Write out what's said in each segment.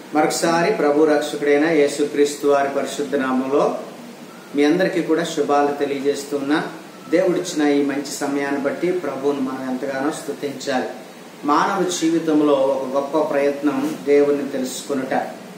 మరొకసారి ప్రభు రక్షకుడైన యేసుక్రీస్తు వారి పరిశుద్ధ నామంలో మీ అందరికీ కూడా శుభాలు తెలియజేస్తున్నా దేవుడిచ్చిన ఈ మంచి సమయాన్ని బట్టి ప్రభువును మనం ఎంతగానో స్తుతించాలి మానవ జీవితంలో ఒక గొప్ప ప్రయత్నం దేవుణ్ణి తెలుసుకునుట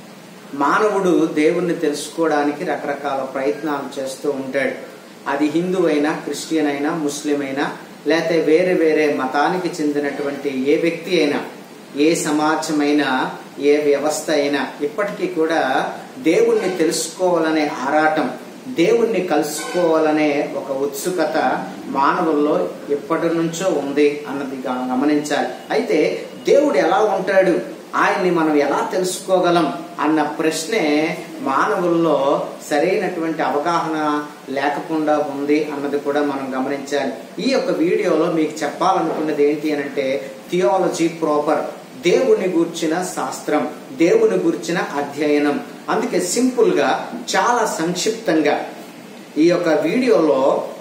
మానవుడు దేవుణ్ణి తెలుసుకోవడానికి రకరకాల ప్రయత్నాలు చేస్తూ ఉంటాడు అది హిందూ అయినా క్రిస్టియన్ అయినా ముస్లిం అయినా లేకపోతే వేరే వేరే మతానికి చెందినటువంటి ఏ వ్యక్తి అయినా ఏ సమాజమైనా ఏ వ్యవస్థ అయినా ఇప్పటికీ కూడా దేవుణ్ణి తెలుసుకోవాలనే ఆరాటం దేవుణ్ణి కలుసుకోవాలనే ఒక ఉత్సుకత మానవుల్లో ఎప్పటి నుంచో ఉంది అన్నది గ- గమనించాలి అయితే దేవుడు ఎలా ఉంటాడు ఆయన్ని మనం ఎలా తెలుసుకోగలం అన్న ప్రశ్నే మానవుల్లో సరైనటువంటి అవగాహన లేకుండా ఉంది అన్నది కూడా మనం గమనించాలి ఈ యొక్క వీడియోలో మీకు చెప్పాలనుకున్నది ఏంటి అని అంటే థియాలజీ ప్రాపర్ దేవుని గూర్చిన శాస్త్రం దేవుని గూర్చిన అధ్యయనం అందుకే సింపుల్ గా చాలా సంక్షిప్తంగా ఈ యొక్క వీడియోలో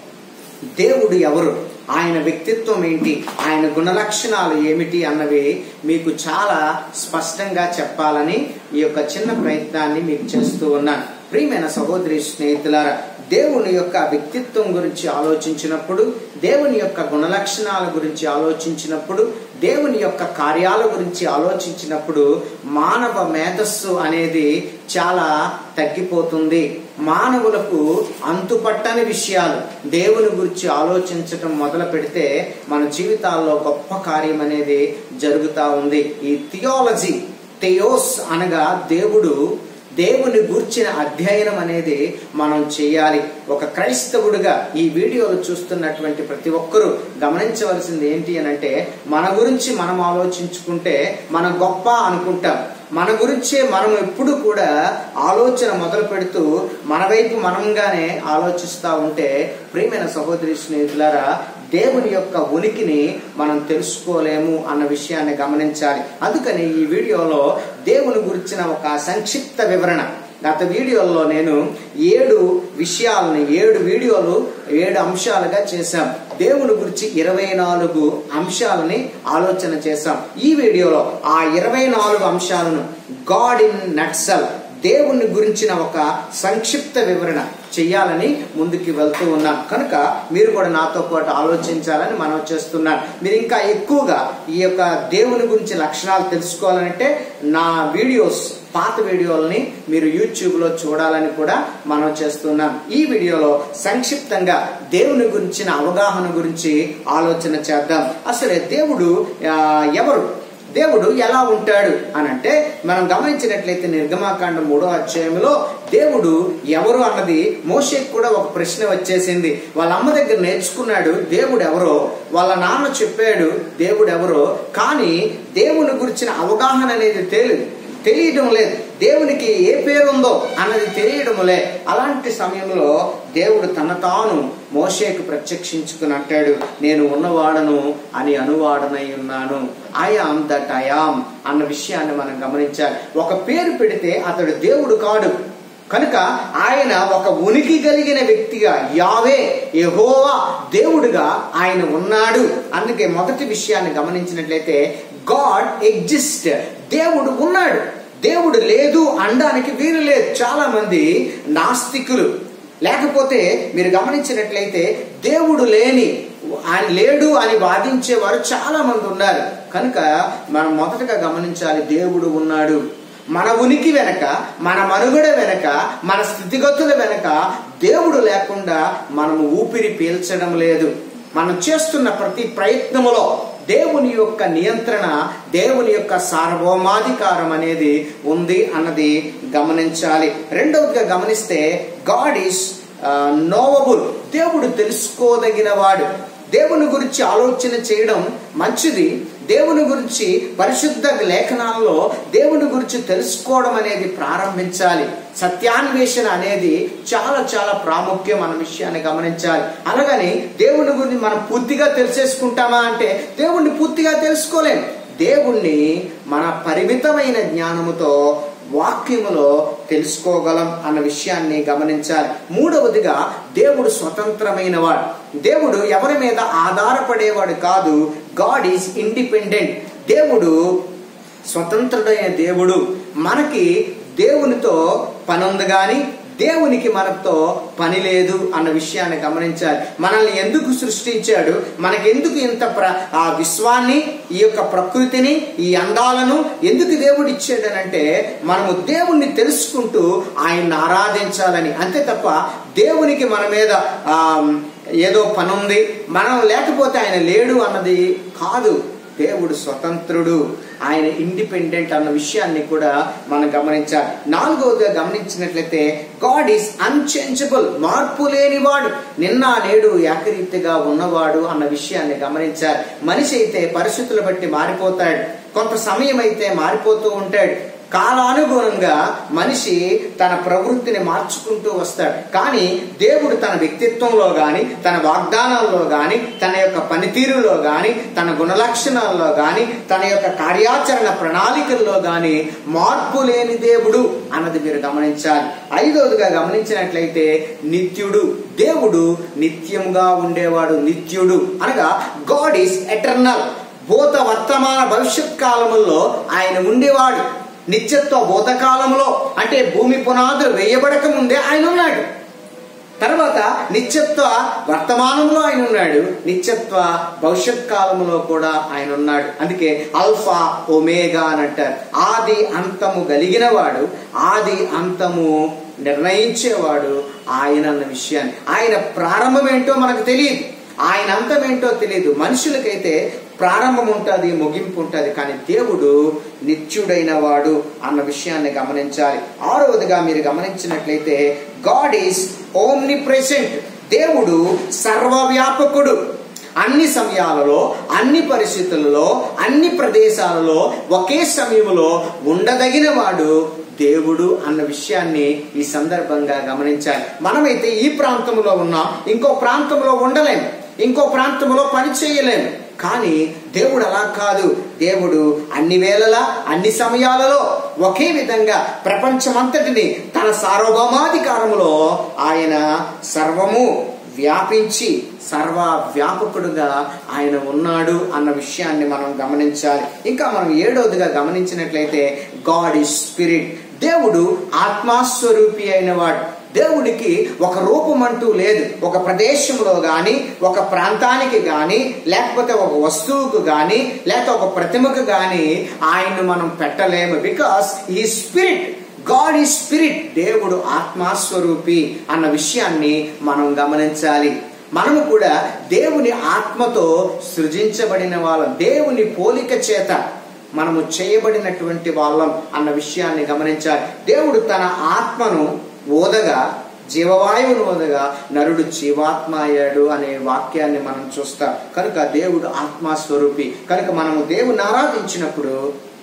దేవుడు ఎవరు ఆయన వ్యక్తిత్వం ఏంటి ఆయన గుణలక్షణాలు ఏమిటి అన్నవి మీకు చాలా స్పష్టంగా చెప్పాలని ఈ యొక్క చిన్న ప్రయత్నాన్ని మీకు చేస్తూ ఉన్నాను ప్రియమైన సహోదరి స్నేహితులారా దేవుని యొక్క వ్యక్తిత్వం గురించి ఆలోచించినప్పుడు దేవుని యొక్క గుణలక్షణాల గురించి ఆలోచించినప్పుడు దేవుని యొక్క కార్యాల గురించి ఆలోచించినప్పుడు మానవ మేధస్సు అనేది చాలా తగ్గిపోతుంది మానవులకు అంతుపట్టని విషయాలు దేవుని గురించి ఆలోచించటం మొదలు పెడితే మన జీవితాల్లో గొప్ప కార్యం అనేది జరుగుతూ ఉంది ఈ థియాలజీ థెయోస్ అనగా దేవుడు దేవుని గూర్చిన అధ్యయనం అనేది మనం చేయాలి ఒక క్రైస్తవుడిగా ఈ వీడియోలు చూస్తున్నటువంటి ప్రతి ఒక్కరూ గమనించవలసింది ఏంటి అని అంటే మన గురించి మనం ఆలోచించుకుంటే మనం గొప్ప అనుకుంటాం మన గురించే మనం ఎప్పుడు కూడా ఆలోచన మొదలు పెడుతూ మన వైపు మనంగానే ఆలోచిస్తూ ఉంటే ప్రియమైన సహోదరి స్నేహితులారా దేవుని యొక్క ఉనికిని మనం తెలుసుకోలేము అన్న విషయాన్ని గమనించాలి అందుకని ఈ వీడియోలో దేవుని గురించిన ఒక సంక్షిప్త వివరణ గత వీడియోల్లో నేను ఏడు విషయాలని ఏడు వీడియోలు ఏడు అంశాలుగా చేశాం దేవుని గురించి ఇరవై నాలుగు అంశాలని ఆలోచన చేశాం ఈ వీడియోలో ఆ ఇరవై నాలుగు అంశాలను గాడ్ ఇన్ నట్సల్ దేవుని గురించిన ఒక సంక్షిప్త వివరణ చెయ్యాలని ముందుకు వెళ్తూ ఉన్నాం కనుక మీరు కూడా నాతో పాటు ఆలోచించాలని మనం చేస్తున్నాను మీరు ఇంకా ఎక్కువగా ఈ యొక్క దేవుని గురించి లక్షణాలు తెలుసుకోవాలంటే నా వీడియోస్ పాత వీడియోలని మీరు యూట్యూబ్ లో చూడాలని కూడా మనం చేస్తున్నాం ఈ వీడియోలో సంక్షిప్తంగా దేవుని గురించిన అవగాహన గురించి ఆలోచన చేద్దాం అసలే దేవుడు ఆ, ఎవరు దేవుడు ఎలా ఉంటాడు అని అంటే మనం గమనించినట్లయితే నిర్గమాకాండం మూడో అధ్యాయంలో దేవుడు ఎవరు అన్నది మోషేకి కూడా ఒక ప్రశ్న వచ్చేసింది వాళ్ళ అమ్మ దగ్గర నేర్చుకున్నాడు దేవుడు ఎవరో వాళ్ళ నాన్న చెప్పాడు దేవుడు ఎవరో కానీ దేవుని గురించిన అవగాహన అనేది తేలిదు తెలియడం లేదు దేవునికి ఏ పేరు ఉందో అన్నది తెలియడం లే అలాంటి సమయంలో దేవుడు తన తాను మోషేకు ప్రత్యక్షించుకుని అంటాడు నేను ఉన్నవాడను అని అనువాడనై ఉన్నాను ఐఆమ్ దట్ ఐఆమ్ అన్న విషయాన్ని మనం గమనించాలి ఒక పేరు పెడితే అతడు దేవుడు కాడు కనుక ఆయన ఒక ఉనికి కలిగిన వ్యక్తిగా యావే యెహోవా దేవుడుగా ఆయన ఉన్నాడు అందుకే మొదటి విషయాన్ని గమనించినట్లయితే గాడ్ ఎగ్జిస్ట్ దేవుడు ఉన్నాడు దేవుడు లేదు అనడానికి వీలు లేదు చాలా మంది నాస్తికులు లేకపోతే మీరు గమనించినట్లయితే దేవుడు లేని ఆయన లేడు అని వాదించేవారు చాలా మంది ఉన్నారు కనుక మనం మొదటగా గమనించాలి దేవుడు ఉన్నాడు మన ఉనికి వెనక మన మనుగడ వెనక మన స్థితిగతుల వెనక దేవుడు లేకుండా మనము ఊపిరి పీల్చడం లేదు మనం చేస్తున్న ప్రతి ప్రయత్నములో దేవుని యొక్క నియంత్రణ దేవుని యొక్క సార్వభౌమాధికారం అనేది ఉంది అన్నది గమనించాలి రెండవదిగా గమనిస్తే గాడ్ ఈస్ నోవబుల్ దేవుడు తెలుసుకోదగిన వాడు దేవుని గురించి ఆలోచన చేయడం మంచిది దేవుని గురించి పరిశుద్ధ లేఖనాల్లో దేవుని గురించి తెలుసుకోవడం అనేది ప్రారంభించాలి సత్యాన్వేషణ అనేది చాలా చాలా ప్రాముఖ్యం అన్న విషయాన్ని గమనించాలి అలాగని దేవుని గురించి మనం పూర్తిగా తెలిసేసుకుంటామా అంటే దేవుణ్ణి పూర్తిగా తెలుసుకోలేం దేవుణ్ణి మన పరిమితమైన జ్ఞానముతో వాక్యములో తెలుసుకోగలం అన్న విషయాన్ని గమనించాలి మూడవదిగా దేవుడు స్వతంత్రమైన వాడు దేవుడు ఎవరి మీద ఆధారపడేవాడు కాదు గాడ్ ఈజ్ ఇండిపెండెంట్ దేవుడు స్వతంత్రుడైన దేవుడు మనకి దేవునితో పని ఉంది కానీ దేవునికి మనతో పని లేదు అన్న విషయాన్ని గమనించాలి మనల్ని ఎందుకు సృష్టించాడు మనకెందుకు ఇంత ప్ర ఆ విశ్వాన్ని ఈ యొక్క ప్రకృతిని ఈ అందాలను ఎందుకు దేవుడు ఇచ్చాడనంటే మనము దేవుణ్ణి తెలుసుకుంటూ ఆయన్ని ఆరాధించాలని అంతే తప్ప దేవునికి మన మీద ఆ ఏదో పని ఉంది మనం లేకపోతే ఆయన లేడు అన్నది కాదు దేవుడు స్వతంత్రుడు ఆయన ఇండిపెండెంట్ అన్న విషయాన్ని కూడా మనం గమనించాలి నాలుగవదిగా గమనించినట్లయితే గాడ్ ఈస్ అన్చేంజబుల్ మార్పు లేనివాడు నిన్న నేడు ఏకరీతిగా ఉన్నవాడు అన్న విషయాన్ని గమనించాలి మనిషి అయితే పరిస్థితులు బట్టి మారిపోతాడు కొంత సమయం అయితే మారిపోతూ ఉంటాడు కాలానుగుణంగా మనిషి తన ప్రవృత్తిని మార్చుకుంటూ వస్తాడు కానీ దేవుడు తన వ్యక్తిత్వంలో గాని తన వాగ్దానాల్లో గాని తన యొక్క పనితీరులో గాని తన గుణలక్షణాల్లో గాని తన యొక్క కార్యాచరణ ప్రణాళికల్లో గాని మార్పు లేని దేవుడు అన్నది మీరు గమనించాలి ఐదవదిగా గమనించినట్లయితే నిత్యుడు దేవుడు నిత్యముగా ఉండేవాడు నిత్యుడు అనగా గాడ్ ఈస్ ఎటర్నల్ భూత వర్తమాన భవిష్యత్ కాలముల్లో ఆయన ఉండేవాడు నిత్యత్వ భూతకాలంలో అంటే భూమి పునాదులు వేయబడక ముందే ఆయన ఉన్నాడు తర్వాత నిత్యత్వ వర్తమానంలో ఆయన ఉన్నాడు నిత్యత్వ భవిష్యత్ కాలంలో కూడా ఆయన ఉన్నాడు అందుకే అల్ఫా ఒమేగా అని అంటారు ఆది అంతము కలిగిన వాడు ఆది అంతము నిర్ణయించేవాడు ఆయన అన్న విషయాన్ని ఆయన ప్రారంభం ఏంటో మనకు తెలియదు ఆయన అంతం ఏంటో తెలియదు మనుషులకైతే ప్రారంభం ఉంటుంది ముగింపు ఉంటుంది కానీ దేవుడు నిత్యుడైన వాడు అన్న విషయాన్ని గమనించాలి ఆరవదిగా మీరు గమనించినట్లయితే గాడ్ ఈస్ ఓమ్ని ప్రెసెంట్ దేవుడు సర్వవ్యాపకుడు అన్ని సమయాలలో అన్ని పరిస్థితులలో అన్ని ప్రదేశాలలో ఒకే సమయంలో ఉండదగిన వాడు దేవుడు అన్న విషయాన్ని ఈ సందర్భంగా గమనించాలి మనమైతే ఈ ప్రాంతంలో ఉన్నాం ఇంకో ప్రాంతంలో ఉండలేము ఇంకో ప్రాంతంలో పని చేయలేము కానీ దేవుడు అలా కాదు దేవుడు అన్ని వేళలా అన్ని సమయాలలో ఒకే విధంగా ప్రపంచమంతటిని తన సార్వభౌమాధికారములో ఆయన సర్వము వ్యాపించి సర్వ వ్యాపకుడుగా ఆయన ఉన్నాడు అన్న విషయాన్ని మనం గమనించాలి ఇంకా మనం ఏడవదిగా గమనించినట్లయితే గాడ్ ఇస్ స్పిరిట్ దేవుడు ఆత్మాస్వరూపి అయిన వాడు దేవుడికి ఒక రూపం అంటూ లేదు ఒక ప్రదేశంలో గాని ఒక ప్రాంతానికి గాని లేకపోతే ఒక వస్తువుకు గాని లేకపోతే ఒక ప్రతిమకు గాని ఆయన్ను మనం పెట్టలేము బికాస్ ఈ స్పిరిట్ గాడ్ ఈ స్పిరిట్ దేవుడు ఆత్మాస్వరూపి అన్న విషయాన్ని మనం గమనించాలి మనము కూడా దేవుని ఆత్మతో సృజించబడిన వాళ్ళం దేవుని పోలిక చేత మనము చేయబడినటువంటి వాళ్ళం అన్న విషయాన్ని గమనించాలి దేవుడు తన ఆత్మను ఓదగా జీవవాయువును ఓదగా నరుడు జీవాత్మ అయ్యాడు అనే వాక్యాన్ని మనం చూస్తాం కనుక దేవుడు ఆత్మస్వరూపి కనుక మనము దేవుని ఆరాధించినప్పుడు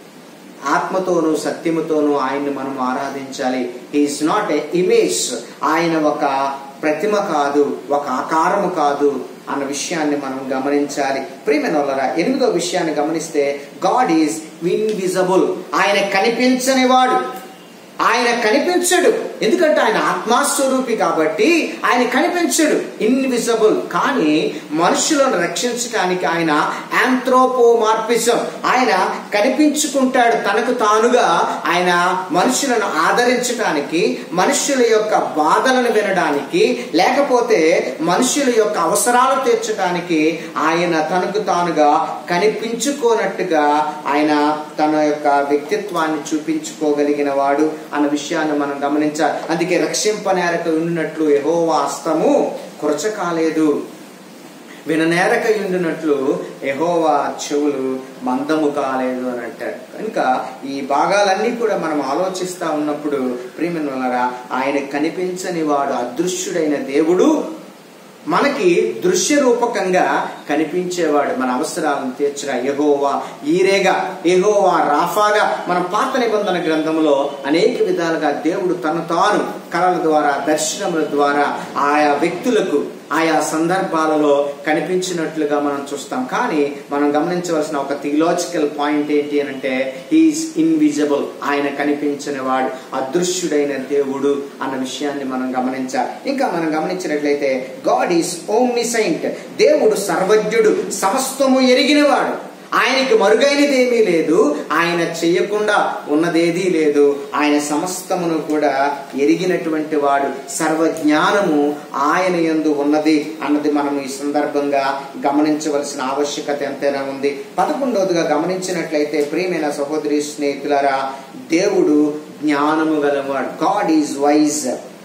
ఆత్మతోనూ సత్యముతోనూ ఆయన్ని మనం ఆరాధించాలి ఈజ్ నాట్ ఏ ఇమేజ్ ఆయన ఒక ప్రతిమ కాదు ఒక ఆకారము కాదు అన్న విషయాన్ని మనం గమనించాలి ప్రియమైన వాళ్ళరా ఎనిమిదో విషయాన్ని గమనిస్తే గాడ్ ఈజ్ ఇన్విజబుల్ ఆయన కనిపించని వాడు ఆయన కనిపించడు ఎందుకంటే ఆయన ఆత్మాస్వరూపి కాబట్టి ఆయన కనిపించడు ఇన్విజిబుల్ కానీ మనుషులను రక్షించడానికి ఆయన యాంథ్రోపోమార్పిజం ఆయన కనిపించుకుంటాడు తనకు తానుగా ఆయన మనుషులను ఆదరించడానికి మనుషుల యొక్క బాధలను వినడానికి లేకపోతే మనుషుల యొక్క అవసరాలు తీర్చడానికి ఆయన తనకు తానుగా కనిపించుకోనట్టుగా ఆయన తన యొక్క వ్యక్తిత్వాన్ని చూపించుకోగలిగిన వాడు అన్న విషయాన్ని మనం గమనించాలి అందుకే రక్షింపనేరక ఉండినట్లు యహోవా హస్తము కురచ కాలేదు విననేరక ఉండినట్లు యహోవా చెవులు మందము కాలేదు అని అంటారు కనుక ఈ భాగాలన్నీ కూడా మనం ఆలోచిస్తా ఉన్నప్పుడు ప్రియమినులరా ఆయన కనిపించని వాడు అదృశ్యుడైన దేవుడు మనకి దృశ్య రూపకంగా కనిపించేవాడు మన అవసరాలను తీర్చిన యహోవా ఈరేగా యహోవా రాఫాగా మన పాత నిబంధన గ్రంథంలో అనేక విధాలుగా దేవుడు తను తాను కళల ద్వారా దర్శనముల ద్వారా ఆయా వ్యక్తులకు ఆయా సందర్భాలలో కనిపించినట్లుగా మనం చూస్తాం కానీ మనం గమనించవలసిన ఒక థియలాజికల్ పాయింట్ ఏంటి అని అంటే ఈజ్ ఇన్విజిబుల్ ఆయన కనిపించిన వాడు అదృశ్యుడైన దేవుడు అన్న విషయాన్ని మనం గమనించాలి ఇంకా మనం గమనించినట్లయితే గాడ్ ఈజ్ ఓమ్నిసైంట్ దేవుడు సర్వజ్ఞుడు సమస్తము ఎరిగినవాడు ఆయనకి మరుగైనది ఏమీ లేదు ఆయన చెయ్యకుండా ఉన్నదేదీ లేదు ఆయన సమస్తమును కూడా ఎరిగినటువంటి వాడు సర్వజ్ఞానము ఆయన యందు ఉన్నది అన్నది మనం ఈ సందర్భంగా గమనించవలసిన ఆవశ్యకత ఎంతైనా ఉంది పదకొండవదిగా గమనించినట్లయితే ప్రియమైన సహోదరి స్నేహితులారా దేవుడు జ్ఞానము గలవాడు గాడ్ ఈజ్ వైజ్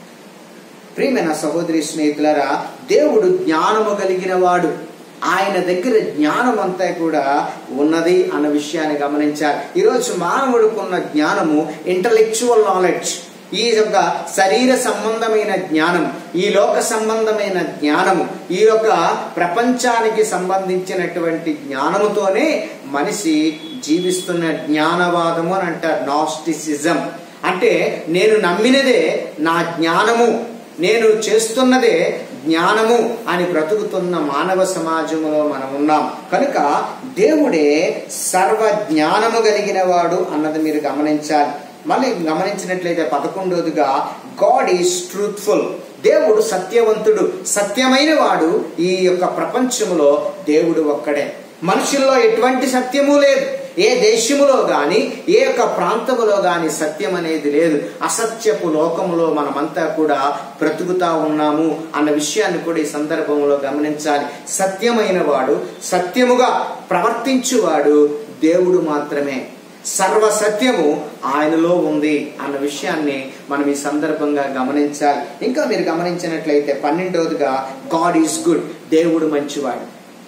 ప్రియమైన సహోదరి స్నేహితులారా దేవుడు జ్ఞానము కలిగిన వాడు ఆయన దగ్గర జ్ఞానం అంతా కూడా ఉన్నది అన్న విషయాన్ని గమనించాలి ఈరోజు మానవుడికున్న జ్ఞానము ఇంటలెక్చువల్ నాలెడ్జ్ ఈ యొక్క శరీర సంబంధమైన జ్ఞానం ఈ లోక సంబంధమైన జ్ఞానము ఈ యొక్క ప్రపంచానికి సంబంధించినటువంటి జ్ఞానముతోనే మనిషి జీవిస్తున్న జ్ఞానవాదము అని అంటారు నాస్టిసిజం అంటే నేను నమ్మినదే నా జ్ఞానము నేను చేస్తున్నదే జ్ఞానము అని బ్రతుకుతున్న మానవ సమాజంలో మనం ఉన్నాం కనుక దేవుడే సర్వ జ్ఞానము కలిగిన వాడు అన్నది మీరు గమనించాలి మళ్ళీ గమనించినట్లయితే పదకొండవదిగా గాడ్ ఈజ్ ట్రూత్ఫుల్ దేవుడు సత్యవంతుడు సత్యమైన వాడు ఈ యొక్క ప్రపంచములో దేవుడు ఒక్కడే మనుషుల్లో ఎటువంటి సత్యము లేదు ఏ దేశములో గాని ఏ యొక్క ప్రాంతములో గాని సత్యం అనేది లేదు అసత్యపు లోకములో మనమంతా కూడా బ్రతుకుతా ఉన్నాము అన్న విషయాన్ని కూడా ఈ సందర్భంలో గమనించాలి సత్యమైన వాడు సత్యముగా ప్రవర్తించువాడు దేవుడు మాత్రమే సర్వ సత్యము ఆయనలో ఉంది అన్న విషయాన్ని మనం ఈ సందర్భంగా గమనించాలి ఇంకా మీరు గమనించినట్లయితే పన్నెండవదిగా గాడ్ ఈజ్ గుడ్ దేవుడు మంచివాడు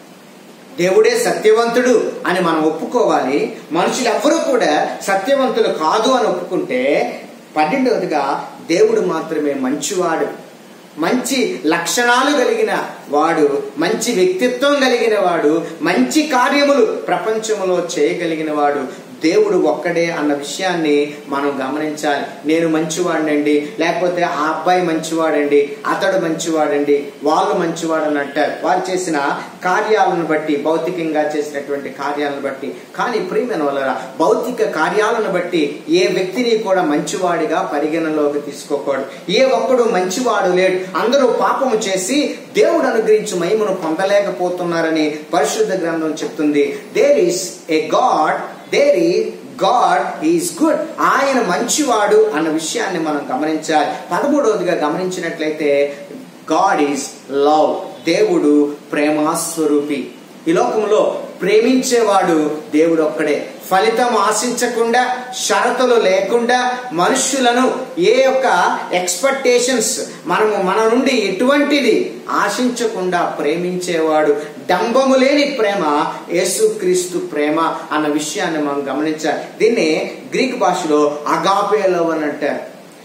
దేవుడే సత్యవంతుడు అని మనం ఒప్పుకోవాలి మనుషులు ఎవ్వరూ కూడా సత్యవంతులు కాదు అని ఒప్పుకుంటే పన్నెండవదిగా దేవుడు మాత్రమే మంచివాడు మంచి లక్షణాలు కలిగిన వాడు మంచి వ్యక్తిత్వం కలిగిన వాడు మంచి కార్యములు ప్రపంచంలో చేయగలిగిన వాడు దేవుడు ఒక్కడే అన్న విషయాన్ని మనం గమనించాలి నేను మంచివాడినండి లేకపోతే ఆ అబ్బాయి మంచివాడండి అతడు మంచివాడండి వాళ్ళు మంచివాడని అంటారు వారు చేసిన కార్యాలను బట్టి భౌతికంగా చేసినటువంటి కార్యాలను బట్టి కానీ ప్రియమైన వల్ల భౌతిక కార్యాలను బట్టి ఏ వ్యక్తిని కూడా మంచివాడిగా పరిగణలోకి తీసుకోకూడదు ఏ ఒక్కడు మంచివాడు లేడు అందరూ పాపము చేసి దేవుడు అనుగ్రహించి మహిమను పొందలేకపోతున్నారని పరిశుద్ధ గ్రంథం చెప్తుంది there is a God there is God is good ఆయన మంచివాడు అన్న విషయాన్ని మనం గమనించాలి పదమూడవదిగా గమనించినట్లయితే గాడ్ ఈజ్ లవ్ దేవుడు ప్రేమాస్వరూపి ఈ లోకంలో ప్రేమించేవాడు దేవుడు ఒక్కడే ఫలితం ఆశించకుండా షరతులు లేకుండా మనుష్యులను ఏ యొక్క ఎక్స్పెక్టేషన్స్ మనము మన నుండి ఎటువంటిది ఆశించకుండా ప్రేమించేవాడు డంబము లేని ప్రేమ యేసుక్రీస్తు ప్రేమ అన్న విషయాన్ని మనం గమనించాలి దీన్ని గ్రీక్ భాషలో అగాపే లవ్ అని అంటారు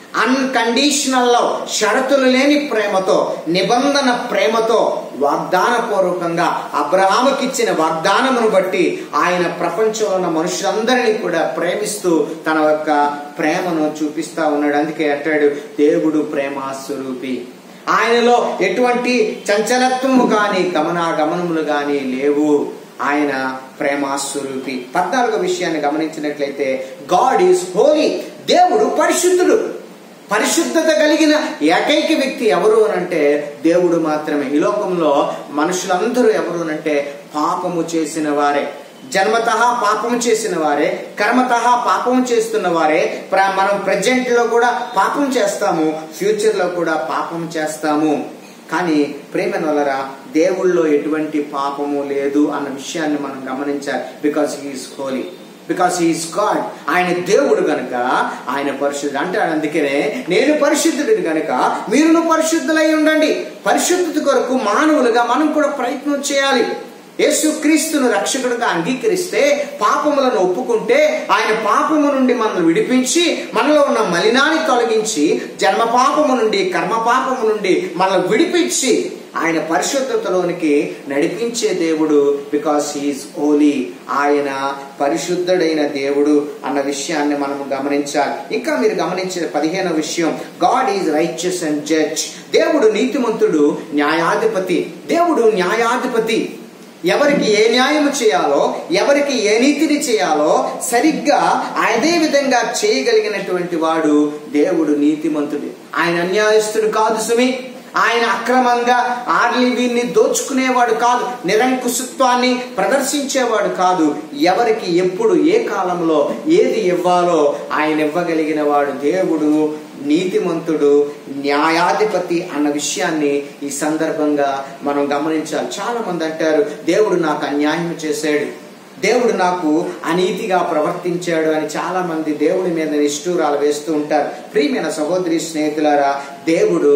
అన్కండిషనల్ లవ్ షరతులు లేని ప్రేమతో నిబంధన ప్రేమతో వాగ్దాన పూర్వకంగా అబ్రహాముకి ఇచ్చిన వాగ్దానమును బట్టి ఆయన ప్రపంచంలో ఉన్న మనుషులందరినీ కూడా ప్రేమిస్తూ తన యొక్క ప్రేమను చూపిస్తా ఉన్నాడు అందుకే అంటాడు దేవుడు ప్రేమాస్వరూపి ఆయనలో ఎటువంటి చంచలత్వము కానీ గమనాగమనములు కానీ లేవు ఆయన ప్రేమాస్వరూపి పద్నాలుగో విషయాన్ని గమనించినట్లయితే గాడ్ ఈజ్ హోలీ దేవుడు పరిశుద్ధుడు పరిశుద్ధత కలిగిన ఏకైక వ్యక్తి ఎవరు అనంటే దేవుడు మాత్రమే ఈ లోకంలో మనుషులందరూ ఎవరు అనంటే పాపము చేసిన వారే జన్మత పాపం చేసిన వారే కర్మత పాపం చేస్తున్న వారే ప్ర- మనం ప్రజెంట్ లో కూడా పాపం చేస్తాము ఫ్యూచర్ లో కూడా పాపం చేస్తాము కానీ ప్రేమ వలరా దేవుళ్ళో ఎటువంటి పాపము లేదు అన్న విషయాన్ని మనం గమనించాలి because he is holy because he is God ఆయన దేవుడు గనుక ఆయన పరిశుద్ధుడు అంటాడు అందుకనే నేను పరిశుద్ధుడు గనుక మీరును పరిశుద్ధులై ఉండండి పరిశుద్ధత కొరకు మానవులుగా మనం కూడా ప్రయత్నం చేయాలి యేసుక్రీస్తును రక్షకుడుగా అంగీకరిస్తే పాపములను ఒప్పుకుంటే ఆయన పాపము నుండి మనల్ని విడిపించి మనలో ఉన్న మలినాన్ని తొలగించి జన్మ పాపము నుండి కర్మ పాపము నుండి మనల్ని విడిపించి ఆయన పరిశుద్ధతలోనికి నడిపించే దేవుడు బికాస్ హీఈస్ ఓలీ ఆయన పరిశుద్ధుడైన దేవుడు అన్న విషయాన్ని మనం గమనించాలి ఇంకా మీరు గమనించిన పదిహేనవ విషయం God is righteous and judge దేవుడు నీతిమంతుడు న్యాయాధిపతి దేవుడు న్యాయాధిపతి ఎవరికి ఏ న్యాయము చేయాలో ఎవరికి ఏ నీతిని చేయాలో సరిగ్గా అదే విధంగా చేయగలిగినటువంటి వాడు దేవుడు నీతిమంతుడు ఆయన అన్యాయస్తుడు కాదు సుమి ఆయన అక్రమంగా ఆర్లి వీరిని దోచుకునేవాడు కాదు నిరంకుశత్వాన్ని ప్రదర్శించేవాడు కాదు ఎవరికి ఎప్పుడు ఏ కాలంలో ఏది ఇవ్వాలో ఆయన ఇవ్వగలిగిన వాడు దేవుడు నీతిమంతుడు న్యాయాధిపతి అన్న విషయాన్ని ఈ సందర్భంగా మనం గమనించాలి చాలా మంది అంటారు దేవుడు నాకు అన్యాయం చేశాడు దేవుడు నాకు అనీతిగా ప్రవర్తించాడు అని చాలా మంది దేవుడి మీద నిష్ఠూరాలు వేస్తూ ఉంటారు ప్రియమైన సహోదరి స్నేహితులారా దేవుడు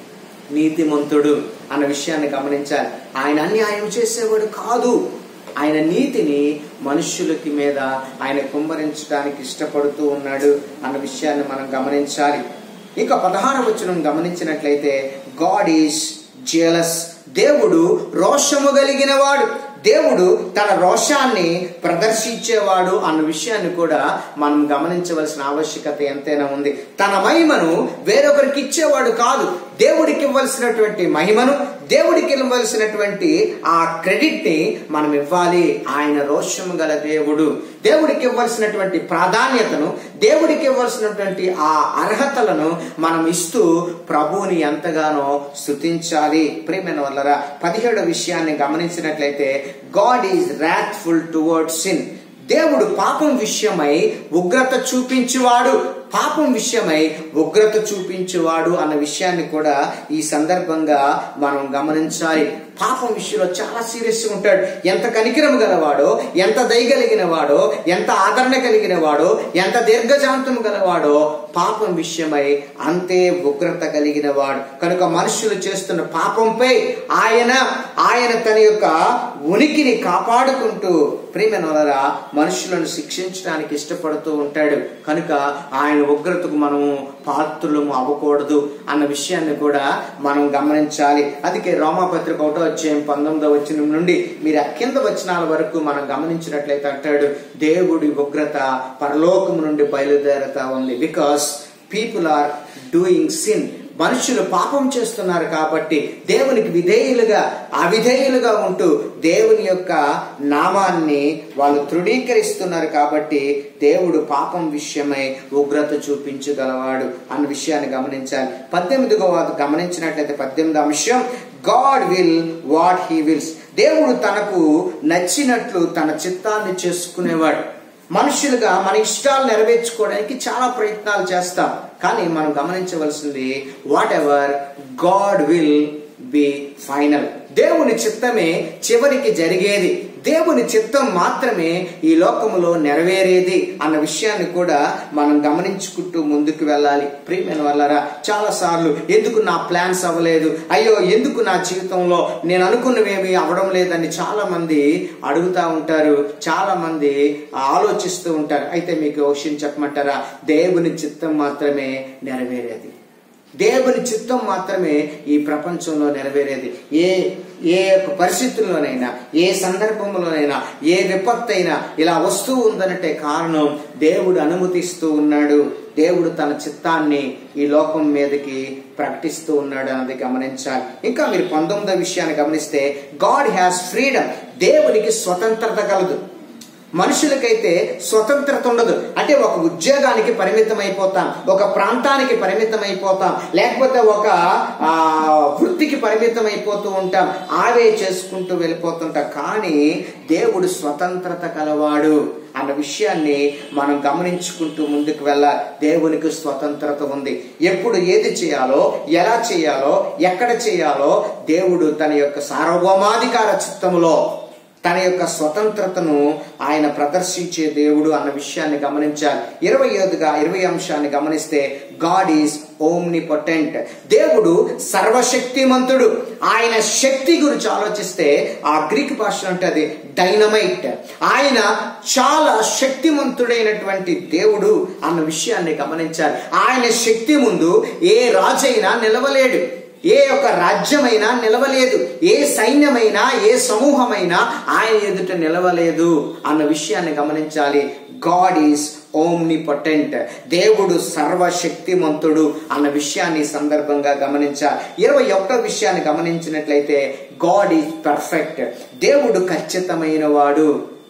నీతిమంతుడు అన్న విషయాన్ని గమనించాలి ఆయన అన్యాయం చేసేవాడు కాదు ఆయన నీతిని మనుష్యులకి మీద ఆయన కుమ్మరించడానికి ఇష్టపడుతూ ఉన్నాడు అన్న విషయాన్ని మనం గమనించాలి ఇక పదహార వచనం గమనించినట్లయితే గాడ్ ఈస్ జేలస్ దేవుడు రోషము కలిగిన వాడు దేవుడు తన రోషాన్ని ప్రదర్శించేవాడు అన్న విషయాన్ని కూడా మనం గమనించవలసిన ఆవశ్యకత ఎంతైనా ఉంది తన మహిమను వేరొకరికి ఇచ్చేవాడు కాదు దేవుడికి ఇవ్వాల్సినటువంటి మహిమను దేవుడికి ఇవ్వాల్సినటువంటి ఆ క్రెడిట్ ని మనం ఇవ్వాలి ఆయన రోషము గల దేవుడు దేవుడికి ఇవ్వాల్సినటువంటి ప్రాధాన్యతను దేవుడికి ఇవ్వాల్సినటువంటి ఆ అర్హతలను మనం ఇస్తూ ప్రభువుని ఎంతగానో స్థుతించాలి ప్రేమైన వల్లరా పదిహేడో విషయాన్ని గమనించినట్లయితే God is wrathful toward sin దేవుడు పాపం విషయమై ఉగ్రత చూపించువాడు పాపం విషయమై ఉగ్రత చూపించువాడు అన్న విషయాన్ని కూడా ఈ సందర్భంగా మనం గమనించాలి పాపం విషయంలో చాలా సీరియస్గా ఉంటాడు ఎంత కనికరం గలవాడో ఎంత దయగలిగిన వాడో ఎంత ఆదరణ కలిగిన వాడో ఎంత దీర్ఘజాంతం గలవాడో పాపం విషయమై అంతే ఉగ్రత కలిగిన వాడు కనుక మనుషులు చేస్తున్న పాపంపై ఆయన ఆయన తన యొక్క ఉనికిని కాపాడుకుంటూ ప్రేమనొలరా మనుషులను శిక్షించడానికి ఇష్టపడుతూ ఉంటాడు కనుక ఆయన ఉగ్రతకు మనము పాత్రులము అవ్వకూడదు అన్న విషయాన్ని కూడా మనం గమనించాలి అందుకే రోమాపత్రిక ఒకటో అధ్యాయం పంతొమ్మిదో వచ్చిన నుండి మీరు ఆ కింద వచనాల వరకు మనం గమనించినట్లయితే అంటాడు దేవుడి ఉగ్రత పరలోకం నుండి బయలుదేరుతా ఉంది because people are doing sin మనుషులు పాపం చేస్తున్నారు కాబట్టి దేవునికి విధేయులుగా అవిధేయులుగా ఉంటూ దేవుని యొక్క నామాన్ని వాళ్ళు తృణీకరిస్తున్నారు కాబట్టి దేవుడు పాపం విషయమై ఉగ్రత చూపించగలవాడు అన్న విషయాన్ని గమనించాలి పద్దెనిమిదిగో గమనించినట్లయితే పద్దెనిమిది అంశం God will what he wills దేవుడు తనకు నచ్చినట్లు తన చిత్తాన్ని చేసుకునేవాడు మనుషులుగా మన ఇష్టాలు నెరవేర్చుకోవడానికి చాలా ప్రయత్నాలు చేస్తాం కానీ మనం గమనించవలసింది whatever God will be final దేవుని చిత్తమే చివరికి జరిగేది దేవుని చిత్తం మాత్రమే ఈ లోకములో నెరవేరేది అన్న విషయాన్ని కూడా మనం గమనించుకుంటూ ముందుకు వెళ్ళాలి ప్రియమైన వాళ్ళరా చాలా సార్లు ఎందుకు నా ప్లాన్స్ అవ్వలేదు అయ్యో ఎందుకు నా జీవితంలో నేను అనుకున్నవేమి అవ్వడం లేదని చాలా మంది అడుగుతా ఉంటారు చాలా మంది ఆలోచిస్తూ ఉంటారు అయితే మీకు ఒక విషయం చెప్పమంటారా దేవుని చిత్తం మాత్రమే నెరవేరేది దేవుని చిత్తం మాత్రమే ఈ ప్రపంచంలో నెరవేరేది ఏ ఏ యొక్క పరిస్థితుల్లోనైనా ఏ సందర్భంలోనైనా ఏ విపత్తు అయినా ఇలా వస్తూ ఉందనంటే కారణం దేవుడు అనుమతిస్తూ ఉన్నాడు దేవుడు తన చిత్తాన్ని ఈ లోకం మీదకి ప్రకటిస్తూ ఉన్నాడు అన్నది గమనించాలి ఇంకా మీరు పంతొమ్మిదో విషయాన్ని గమనిస్తే గాడ్ హ్యాస్ ఫ్రీడమ్ దేవునికి స్వతంత్రత కలదు మనుషులకైతే స్వతంత్రత ఉండదు అంటే ఒక ఉద్యోగానికి పరిమితం అయిపోతాం ఒక ప్రాంతానికి పరిమితం అయిపోతాం లేకపోతే ఒక ఆ, వృత్తికి పరిమితం అయిపోతూ ఉంటాం ఆవే చేసుకుంటూ వెళ్ళిపోతుంటాం కానీ దేవుడు స్వతంత్రత కలవాడు అన్న విషయాన్ని మనం గమనించుకుంటూ ముందుకు వెళ్ళాలి దేవునికి స్వతంత్రత ఉంది ఎప్పుడు ఏది చేయాలో ఎలా చేయాలో ఎక్కడ చేయాలో దేవుడు తన యొక్క సార్వభౌమాధికార చిత్తములో తన యొక్క స్వతంత్రతను ఆయన ప్రదర్శించే దేవుడు అన్న విషయాన్ని గమనించాలి ఇరవై ఐదుగా ఇరవై అంశాన్ని గమనిస్తే గాడ్ ఈజ్ ఓమ్ని పొటెంట్ దేవుడు సర్వశక్తిమంతుడు ఆయన శక్తి గురించి ఆలోచిస్తే ఆ గ్రీక్ భాషలో అంటే అది డైనమైట్ ఆయన చాలా శక్తిమంతుడైనటువంటి దేవుడు అన్న విషయాన్ని గమనించాలి ఆయన శక్తి ముందు ఏ రాజైనా నిలవలేడు ఏ యొక్క రాజ్యమైనా నిలవలేదు ఏ సైన్యమైనా ఏ సమూహమైనా ఆయన ఎదుట నిలవలేదు అన్న విషయాన్ని గమనించాలి గాడ్ ఈస్ ఓమ్ని పొటెంట్ దేవుడు సర్వశక్తిమంతుడు అన్న విషయాన్ని ఈ సందర్భంగా గమనించాలి ఇరవై ఒకటో విషయాన్ని గమనించినట్లయితే గాడ్ ఈజ్ పర్ఫెక్ట్ దేవుడు ఖచ్చితమైన వాడు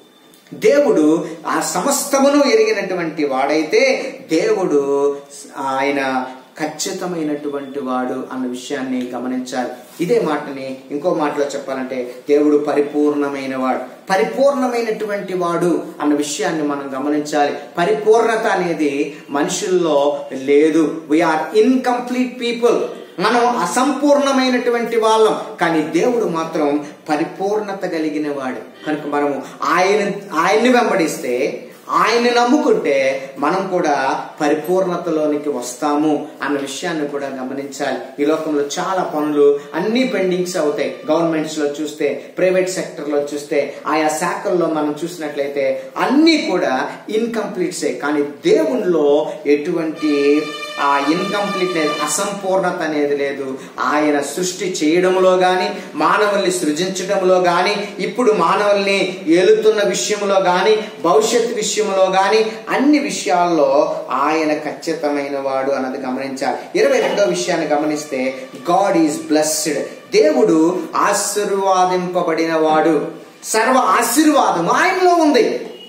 దేవుడు ఆ సమస్తమును ఎరిగినటువంటి వాడైతే దేవుడు ఆయన ఖచ్చితమైనటువంటి వాడు అన్న విషయాన్ని గమనించాలి ఇదే మాటని ఇంకో మాటలో చెప్పాలంటే దేవుడు పరిపూర్ణమైన వాడు పరిపూర్ణమైనటువంటి వాడు అన్న విషయాన్ని మనం గమనించాలి పరిపూర్ణత అనేది మనుషుల్లో లేదు వీఆర్ ఇన్కంప్లీట్ పీపుల్ మనం అసంపూర్ణమైనటువంటి వాళ్ళం కానీ దేవుడు మాత్రం పరిపూర్ణత కలిగిన వాడు కనుక మనము ఆయన ఆయన్ని వెంబడిస్తే ఆయన్ని నమ్ముకుంటే మనం కూడా పరిపూర్ణతలోనికి వస్తాము అన్న విషయాన్ని కూడా గమనించాలి ఈ లోకంలో చాలా పనులు అన్ని పెండింగ్స్ అవుతాయి గవర్నమెంట్స్ లో చూస్తే ప్రైవేట్ సెక్టర్ లో చూస్తే ఆయా శాఖల్లో మనం చూసినట్లయితే అన్ని కూడా ఇన్కంప్లీట్సే కానీ దేవునిలో ఎటువంటి ఆ ఇన్కంప్లీట్నెస్ అసంపూర్ణత అనేది లేదు ఆయన సృష్టి చేయడంలో గాని మానవుల్ని సృజించడంలో గాని ఇప్పుడు మానవుల్ని ఏలుతున్న విషయంలో గాని భవిష్యత్ విషయంలో గాని అన్ని విషయాల్లో ఆయన ఖచ్చితమైన వాడు అన్నది గమనించాలి ఇరవై రెండో విషయాన్ని గమనిస్తే గాడ్ ఈజ్ బ్లెస్డ్ దేవుడు ఆశీర్వాదింపబడిన వాడు సర్వ ఆశీర్వాదం ఆయనలో ఉంది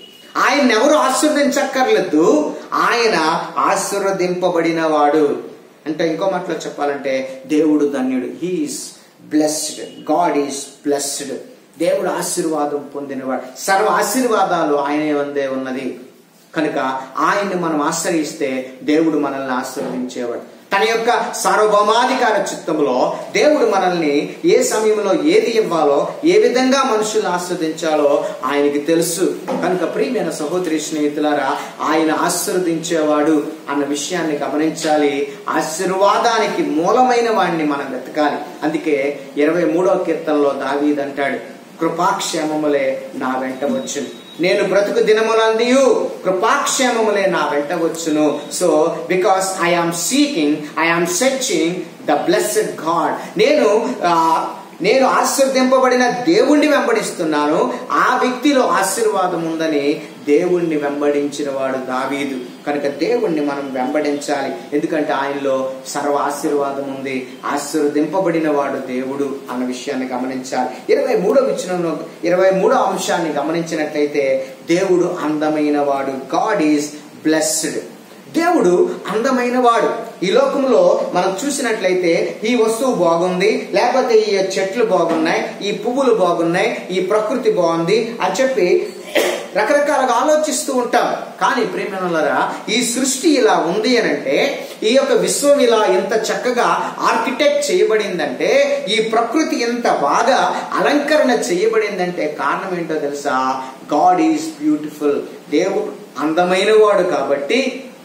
ఆయన ఎవరు ఆశీర్వదించక్కర్లేదు ఆయన ఆశీర్వదింపబడిన వాడు అంటే ఇంకో మాటలో చెప్పాలంటే దేవుడు ధన్యుడు he is blessed God is blessed దేవుడు ఆశీర్వాదం పొందినవాడు సర్వ ఆశీర్వాదాలు ఆయన వందే ఉన్నది కనుక ఆయన్ని మనం ఆశ్రయిస్తే దేవుడు మనల్ని ఆశీర్వదించేవాడు తన యొక్క సార్వభౌమాధికార చిత్తంలో దేవుడు మనల్ని ఏ సమయంలో ఏది ఇవ్వాలో ఏ విధంగా మనుషుల్ని ఆస్వాదించాలో ఆయనకి తెలుసు కనుక ప్రియమైన సహోదరి స్నేహితులారా ఆయన ఆశీర్వదించేవాడు అన్న విషయాన్ని గమనించాలి ఆశీర్వాదానికి మూలమైన వాడిని మనం వెతకాలి అందుకే ఇరవై మూడో కీర్తనలో దావీదంటాడు కృపాక్షేమములే నా వెంట వచ్చును నేను బ్రతుకు దినమునందియు కృపాక్షేమములే నా వెంట వచ్చును so because I am seeking I am searching the blessed God నేను ఆ, నేను ఆశీర్దింపబడిన దేవుణ్ణి వెంబడిస్తున్నాను ఆ వ్యక్తిలో ఆశీర్వాదం ఉందని దేవుణ్ణి వెంబడించిన వాడు దావీదు కనుక దేవుణ్ణి మనం వెంబడించాలి ఎందుకంటే ఆయనలో సర్వ ఆశీర్వాదం ఉంది ఆశీర్వదింపబడిన వాడు దేవుడు అన్న విషయాన్ని గమనించాలి ఇరవై మూడో విచనంలో ఇరవై మూడో అంశాన్ని గమనించినట్లయితే దేవుడు అందమైన వాడు గాడ్ ఈజ్ బ్లెస్డ్ దేవుడు అందమైన వాడు ఈ లోకంలో మనం చూసినట్లయితే ఈ వస్తువు బాగుంది లేకపోతే ఈ చెట్లు బాగున్నాయి ఈ పువ్వులు బాగున్నాయి ఈ ప్రకృతి బాగుంది అని చెప్పి రకరకాలుగా ఆలోచిస్తూ ఉంటాం కానీ ప్రేమనులరా ఈ సృష్టి ఇలా ఉంది అని అంటే ఈ యొక్క విశ్వం ఇలా ఇంత చక్కగా ఆర్కిటెక్ట్ చేయబడిందంటే ఈ ప్రకృతి ఎంత బాగా అలంకరణ చేయబడిందంటే కారణం ఏంటో తెలుసా గాడ్ ఈజ్ బ్యూటిఫుల్ దేవుడు అందమైన వాడు కాబట్టి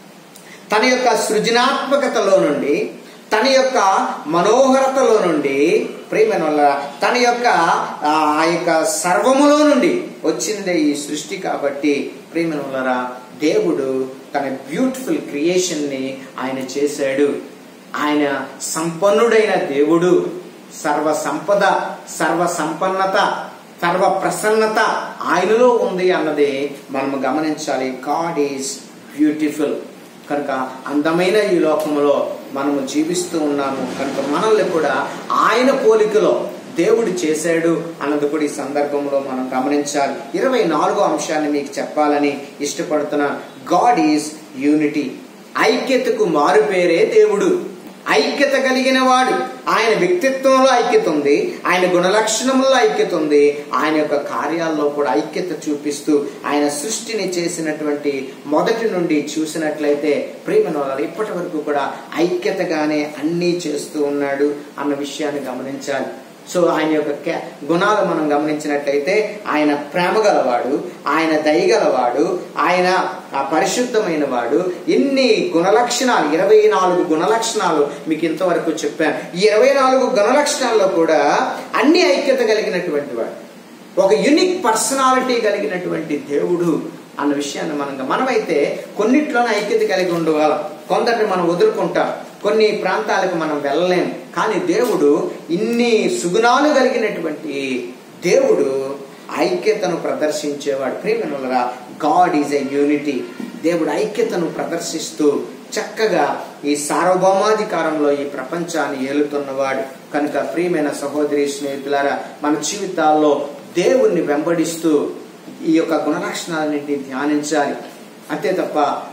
తన యొక్క సృజనాత్మకతలో నుండి తన యొక్క మనోహరతలో నుండి ప్రేమైన వల్ల తన యొక్క ఆ ఆ యొక్క సర్వములో నుండి వచ్చిందే ఈ సృష్టి కాబట్టి ప్రేమైన వల్లరా దేవుడు తన బ్యూటిఫుల్ క్రియేషన్ ని ఆయన చేశాడు ఆయన సంపన్నుడైన దేవుడు సర్వ సంపద సర్వ సంపన్నత సర్వ ప్రసన్నత ఆయనలో ఉంది అన్నది మనం గమనించాలి గాడ్ ఈజ్ బ్యూటిఫుల్ కనుక అందమైన ఈ లోకంలో మనము జీవిస్తూ ఉన్నాము కనుక మనల్ని కూడా ఆయన పోలికలో దేవుడు చేశాడు అన్నది కూడా ఈ సందర్భంలో మనం గమనించాలి ఇరవై నాలుగో అంశాన్ని మీకు చెప్పాలని ఇష్టపడుతున్న గాడ్ ఈజ్ యూనిటీ ఐక్యతకు మారు పేరే దేవుడు ఐక్యత కలిగిన వాడు ఆయన వ్యక్తిత్వంలో ఐక్యత ఉంది ఆయన గుణలక్షణముల్లో ఐక్యత ఉంది ఆయన యొక్క కార్యాల్లో కూడా ఐక్యత చూపిస్తూ ఆయన సృష్టిని చేసినటువంటి మొదటి నుండి చూసినట్లయితే ప్రేమ వాళ్ళు ఇప్పటి వరకు కూడా ఐక్యతగానే అన్నీ చేస్తూ ఉన్నాడు అన్న విషయాన్ని గమనించాలి సో ఆయన యొక్క కే- గుణాలు మనం గమనించినట్లయితే ఆయన ప్రేమ గలవాడు ఆయన దయగలవాడు ఆయన ఆ పరిశుద్ధమైన వాడు ఇన్ని గుణలక్షణాలు ఇరవై నాలుగు గుణలక్షణాలు మీకు ఇంతవరకు చెప్పాను ఈ ఇరవై నాలుగు గుణలక్షణాల్లో కూడా అన్ని ఐక్యత కలిగినటువంటి వాడు ఒక యునిక్ పర్సనాలిటీ కలిగినటువంటి దేవుడు అన్న విషయాన్ని మనం మనమైతే కొన్నిట్లోనే ఐక్యత కలిగి ఉండగలం కొందరిని మనం వదులుకుంటాం కొన్ని ప్రాంతాలకు మనం వెళ్ళలేం కానీ దేవుడు ఇన్ని సుగుణాలు కలిగినటువంటి దేవుడు ఐక్యతను ప్రదర్శించేవాడు ప్రేమనులరా గాడ్ ఈజ్ ఎ యూనిటీ దేవుడు ఐక్యతను ప్రదర్శిస్తూ చక్కగా ఈ సార్వభౌమాధికారంలో ఈ ప్రపంచాన్ని ఏలుతున్నవాడు కనుక ప్రియమైన సహోదరి స్నేహితులారా మన జీవితాల్లో దేవుణ్ణి వెంబడిస్తూ ఈ యొక్క గుణలక్షణాలన్నింటినీ ధ్యానించాలి అంతే తప్ప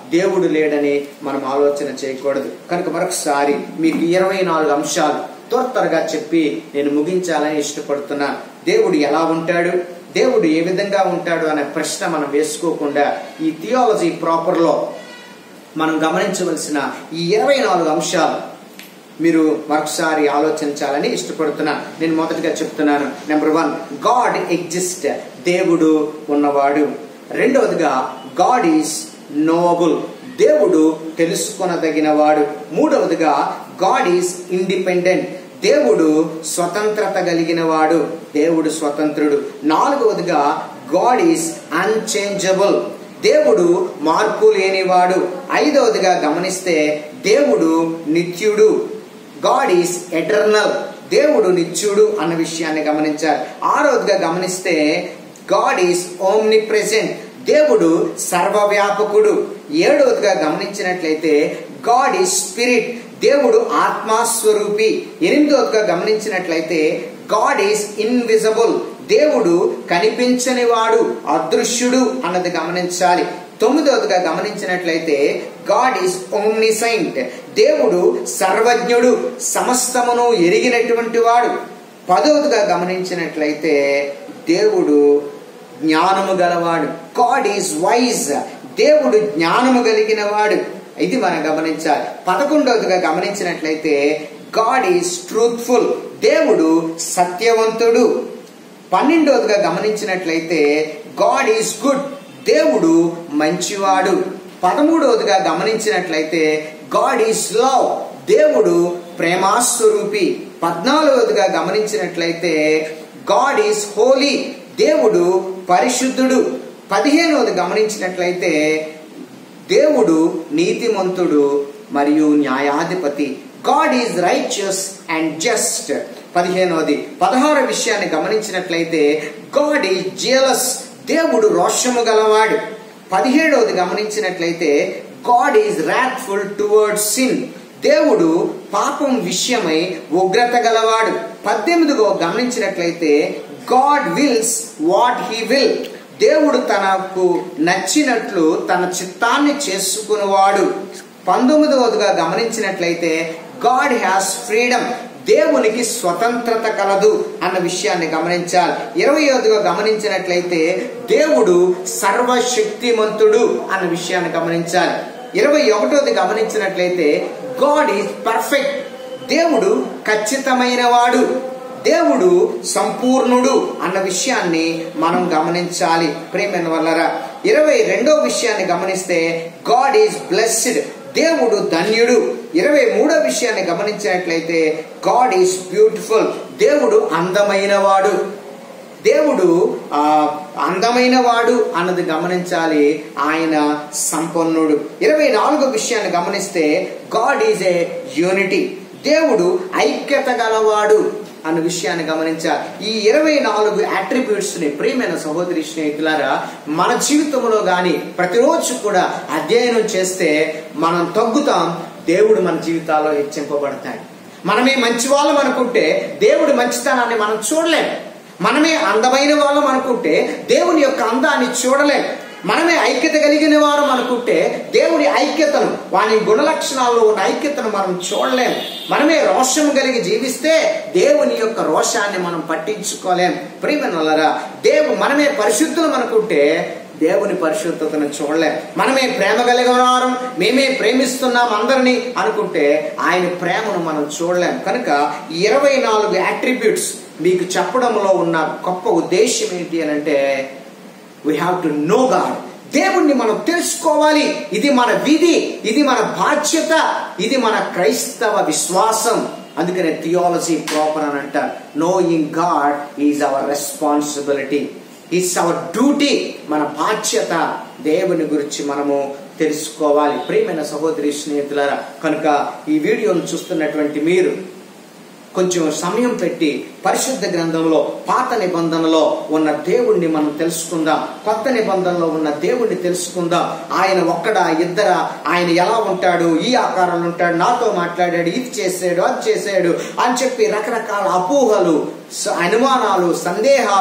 దేవుడు లేడని మనం ఆలోచన చేయకూడదు కనుక మరొకసారి మీకు ఇరవై నాలుగు అంశాలు త్వర త్వరగా చెప్పి నేను ముగించాలని ఇష్టపడుతున్నాను దేవుడు ఎలా ఉంటాడు దేవుడు ఏ విధంగా ఉంటాడు అనే ప్రశ్న మనం వేసుకోకుండా ఈ థియాలజీ ప్రాపర్లో మనం గమనించవలసిన ఈ ఇరవై నాలుగు అంశాలు మీరు మరొకసారి ఆలోచించాలని ఇష్టపడుతున్నాను నేను మొదటిగా చెప్తున్నాను నెంబర్ వన్ గాడ్ ఎగ్జిస్ట్ దేవుడు ఉన్నవాడు రెండవదిగా గాడ్ ఈస్ నోబుల్ దేవుడు తెలుసుకొనదగినవాడు మూడవదిగా గాడ్ ఈస్ ఇండిపెండెంట్ దేవుడు స్వతంత్రత కలిగిన వాడు దేవుడు స్వతంత్రుడు నాలుగవదిగా గాడ్ ఈస్ అన్చేంజబుల్ దేవుడు మార్పు లేనివాడు ఐదవదిగా గమనిస్తే దేవుడు నిత్యుడు గాడ్ ఈస్ ఎటర్నల్ దేవుడు నిత్యుడు అన్న విషయాన్ని గమనించాలి ఆరవదిగా గమనిస్తే గాడ్ ఈస్ ఓమ్ని ప్రెసెంట్ దేవుడు సర్వవ్యాపకుడు ఏడవదిగా గమనించినట్లయితే గాడ్ ఈస్ స్పిరిట్ దేవుడు ఆత్మాస్వరూపి ఎనిమిదవదిగా గమనించినట్లయితే గాడ్ ఈస్ ఇన్విజిబుల్ దేవుడు కనిపించని వాడు అదృశ్యుడు అన్నది గమనించాలి తొమ్మిదవదిగా గమనించినట్లయితే గాడ్ ఈస్ ఓమ్నిసైంట్ దేవుడు సర్వజ్ఞుడు సమస్తమును ఎరిగినటువంటి వాడు పదవదిగా గమనించినట్లయితే దేవుడు జ్ఞానము గలవాడు గాడ్ ఈజ్ వైజ్ దేవుడు జ్ఞానము కలిగిన వాడు ఇది మనం గమనించాలి పదకొండవదిగా గమనించినట్లయితే గాడ్ ఈజ్ ట్రూత్ఫుల్ దేవుడు సత్యవంతుడు పన్నెండవదిగా గమనించినట్లయితే గాడ్ ఈజ్ గుడ్ దేవుడు మంచివాడు పదమూడవదిగా గమనించినట్లయితే గాడ్ ఈజ్ లవ్ దేవుడు ప్రేమాస్వరూపి పద్నాలుగవదిగా గమనించినట్లయితే గాడ్ ఈజ్ హోలీ దేవుడు పరిశుద్ధుడు పదిహేనవది గమనించినట్లయితే దేవుడు నీతిమంతుడు మరియు న్యాయాధిపతి God is righteous and just పదిహేనవది పదహారు విషయాన్ని గమనించినట్లయితే గాడ్ ఈజ్ జియలస్ దేవుడు రోషము గలవాడు పదిహేడవది గమనించినట్లయితే God is wrathful toward sin దేవుడు పాపం విషయమై ఉగ్రత గలవాడు పద్దెనిమిదిగో గమనించినట్లయితే God wills what he will దేవుడు తనకు నచ్చినట్లు తన చిత్తాన్ని చేసుకునేవాడు పంతొమ్మిదవదిగా గమనించినట్లయితే గాడ్ హ్యాస్ ఫ్రీడమ్ దేవునికి స్వతంత్రత కలదు అన్న విషయాన్ని గమనించాలి ఇరవై ఐదుగా గమనించినట్లయితే దేవుడు సర్వశక్తిమంతుడు అన్న విషయాన్ని గమనించాలి ఇరవై ఒకటోది గమనించినట్లయితే గాడ్ ఈజ్ పర్ఫెక్ట్ దేవుడు ఖచ్చితమైన వాడు దేవుడు సంపూర్ణుడు అన్న విషయాన్ని మనం గమనించాలి ప్రేమైన వల్లరా ఇరవై రెండో విషయాన్ని గమనిస్తే గాడ్ ఈజ్ బ్లెస్డ్ దేవుడు ధన్యుడు ఇరవై మూడో విషయాన్ని గమనించినట్లయితే గాడ్ ఈజ్ బ్యూటిఫుల్ దేవుడు అందమైన వాడు దేవుడు ఆ అందమైన వాడు అన్నది గమనించాలి ఆయన సంపన్నుడు ఇరవై నాలుగో విషయాన్ని గమనిస్తే గాడ్ ఈజ్ ఏ యూనిటీ దేవుడు ఐక్యత గలవాడు అన్న విషయాన్ని గమనించాలి ఈ ఇరవై నాలుగు అట్రిబ్యూట్స్ ని ప్రియమైన సహోదరి స్నేహితులారా మన జీవితంలో గాని ప్రతిరోజు కూడా అధ్యయనం చేస్తే మనం తగ్గుతాం దేవుడు మన జీవితాల్లో హెచ్చింపబడతాడు మనమే మంచి వాళ్ళం అనుకుంటే దేవుడి మంచితనాన్ని మనం చూడలేం మనమే అందమైన వాళ్ళం అనుకుంటే దేవుని యొక్క అందాన్ని చూడలేం మనమే ఐక్యత కలిగిన వారం అనుకుంటే దేవుని ఐక్యతను వాని గుణలక్షణాల్లో ఉన్న ఐక్యతను మనం చూడలేం మనమే రోషం కలిగి జీవిస్తే దేవుని యొక్క రోషాన్ని మనం పట్టించుకోలేం ప్రియమనలరా దేవు మనమే పరిశుద్ధులం అనుకుంటే దేవుని పరిశుద్ధతను చూడలేం మనమే ప్రేమ కలిగిన వారం మేమే ప్రేమిస్తున్నాం అందరినీ అనుకుంటే ఆయన ప్రేమను మనం చూడలేం కనుక ఇరవై నాలుగు అట్రిబ్యూట్స్ మీకు చెప్పడంలో ఉన్న గొప్ప ఉద్దేశం ఏంటి అని అంటే we have to know God దేవుణ్ణి మనం తెలుసుకోవాలి ఇది మన విధి ఇది మన బాధ్యత ఇది మన క్రైస్తవ విశ్వాసం అందుకనే థియాలజీ ప్రాపర్ అని అంటారు knowing God is our responsibility is our duty మన బాధ్యత దేవుని గురించి మనము తెలుసుకోవాలి ప్రియమైన సహోదరి స్నేహితులారా కనుక ఈ వీడియోను చూస్తున్నటువంటి మీరు కొంచెం సమయం పెట్టి పరిశుద్ధ గ్రంథంలో పాత నిబంధనలో ఉన్న దేవుణ్ణి మనం తెలుసుకుందాం కొత్త నిబంధనలో ఉన్న దేవుణ్ణి తెలుసుకుందాం ఆయన ఒక్కడా ఇద్దర ఆయన ఎలా ఉంటాడు ఈ ఆకారంలో ఉంటాడు నాతో మాట్లాడాడు ఇది చేసాడు అది చేసాడు అని చెప్పి రకరకాల అపోహలు స- అనుమానాలు సందేహాలు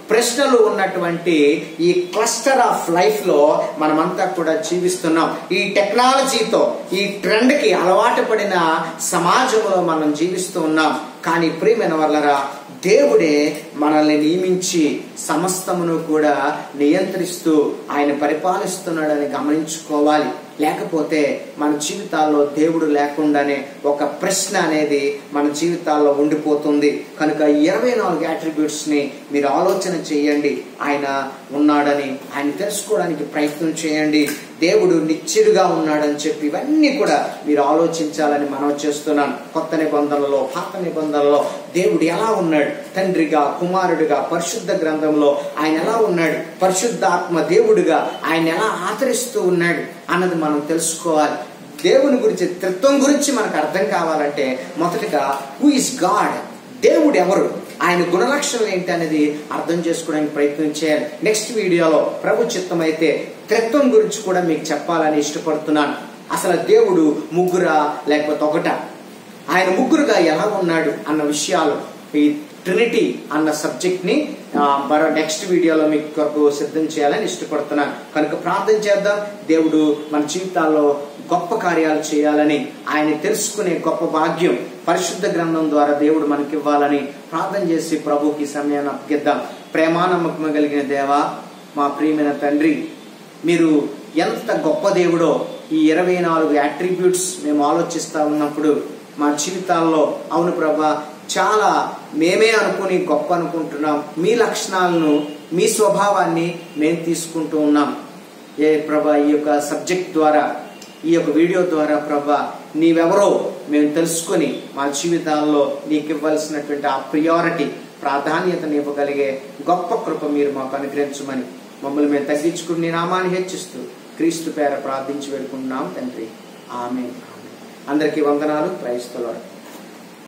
ప్రశ్నలు ఉన్నటువంటి ఈ క్లస్టర్ ఆఫ్ లైఫ్ లో మనమంతా కూడా జీవిస్తున్నాం ఈ టెక్నాలజీతో ఈ ట్రెండ్ కి అలవాటు పడిన సమాజంలో మనం జీవిస్తూ ఉన్నాం కానీ ప్రియమైన వాళ్ళరా దేవుడే మనల్ని నియమించి సమస్తమును కూడా నియంత్రిస్తూ ఆయన పరిపాలిస్తున్నాడని గమనించుకోవాలి లేకపోతే మన జీవితాల్లో దేవుడు లేకుండానే ఒక ప్రశ్న అనేది మన జీవితాల్లో ఉండిపోతుంది కనుక ఇరవై నాలుగు అట్రిబ్యూట్స్ ని మీరు ఆలోచన చేయండి ఆయన ఉన్నాడని ఆయన తెలుసుకోవడానికి ప్రయత్నం చేయండి దేవుడు నిత్యుడుగా ఉన్నాడని చెప్పి ఇవన్నీ కూడా మీరు ఆలోచించాలని మనం చేస్తున్నాను కొత్త నిబంధనలో పాత నిబంధనలో దేవుడు ఎలా ఉన్నాడు తండ్రిగా కుమారుడిగా పరిశుద్ధ గ్రంథంలో ఆయన ఎలా ఉన్నాడు పరిశుద్ధాత్మ దేవుడిగా ఆయన ఎలా ఆచరిస్తూ ఉన్నాడు అన్నది మనం తెలుసుకోవాలి దేవుని గురించి త్రిత్వం గురించి మనకు అర్థం కావాలంటే మొదటగా హూ ఇస్ గాడ్ దేవుడు ఎవరు ఆయన గుణలక్షణాలు ఏంటి అనేది అర్థం చేసుకోవడానికి ప్రయత్నం చేయాలి నెక్స్ట్ వీడియోలో ప్రభు చిత్తం అయితే త్రిత్వం గురించి కూడా మీకు చెప్పాలని ఇష్టపడుతున్నాను అసలు దేవుడు ముగ్గురా లేకపోతే ఒకట ఆయన ముగ్గురుగా ఎలా ఉన్నాడు అన్న విషయాలు ఈ ట్రినిటీ అన్న సబ్జెక్ట్ ని మరో నెక్స్ట్ వీడియోలో మీకు కొరకు సిద్ధం చేయాలని ఇష్టపడుతున్నాను కనుక ప్రార్థన చేద్దాం దేవుడు మన జీవితాల్లో గొప్ప కార్యాలు చేయాలని ఆయన తెలుసుకునే గొప్ప భాగ్యం పరిశుద్ధ గ్రంథం ద్వారా దేవుడు మనకి ఇవ్వాలని ప్రార్థన చేసి ప్రభుకి సమయాన్ని అప్పగిద్దాం ప్రేమానమ్మకం కలిగిన దేవా మా ప్రియమైన తండ్రి మీరు ఎంత గొప్ప దేవుడో ఈ ఇరవై నాలుగు అట్రిబ్యూట్స్ మేము ఆలోచిస్తా ఉన్నప్పుడు మా జీవితాల్లో అవును ప్రభా చాలా మేమే అనుకుని గొప్ప అనుకుంటున్నాం మీ లక్షణాలను మీ స్వభావాన్ని మేము తీసుకుంటూ ఉన్నాం ఏ ప్రభా ఈ యొక్క సబ్జెక్ట్ ద్వారా ఈ యొక్క వీడియో ద్వారా ప్రభా నీవెవరో మేము తెలుసుకొని మా జీవితాల్లో నీకు ఇవ్వాల్సినటువంటి ఆ ప్రియారిటీ ప్రాధాన్యతను ఇవ్వగలిగే గొప్ప కృప మీరు మాకు అనుగ్రహించమని మమ్మల్ని మేము తగ్గించుకుని నీ నామాన్ని హెచ్చిస్తూ క్రీస్తు పేర ప్రార్థించి వేడుకుంటున్నాం తండ్రి ఆమె అందరికీ వందనాలు క్రైస్తవులు